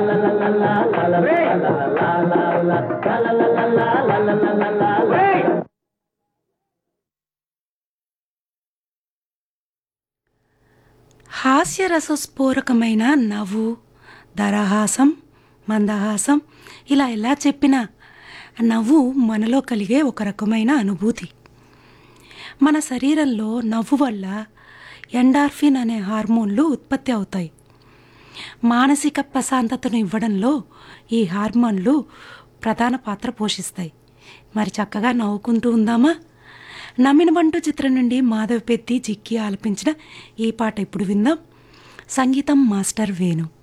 హాస్యరసస్ఫోరకమైన నవ్వు దరహాసం మందహాసం ఇలా ఎలా చెప్పినా నవ్వు మనలో కలిగే ఒక రకమైన అనుభూతి మన శరీరంలో నవ్వు వల్ల ఎండార్ఫిన్ అనే హార్మోన్లు ఉత్పత్తి అవుతాయి మానసిక ప్రశాంతతను ఇవ్వడంలో ఈ హార్మోన్లు ప్రధాన పాత్ర పోషిస్తాయి మరి చక్కగా నవ్వుకుంటూ ఉందామా నమ్మిన బంటు చిత్రం నుండి మాధవ్ పెద్ది జిక్కి ఆలపించిన ఈ పాట ఇప్పుడు విందాం సంగీతం మాస్టర్ వేణు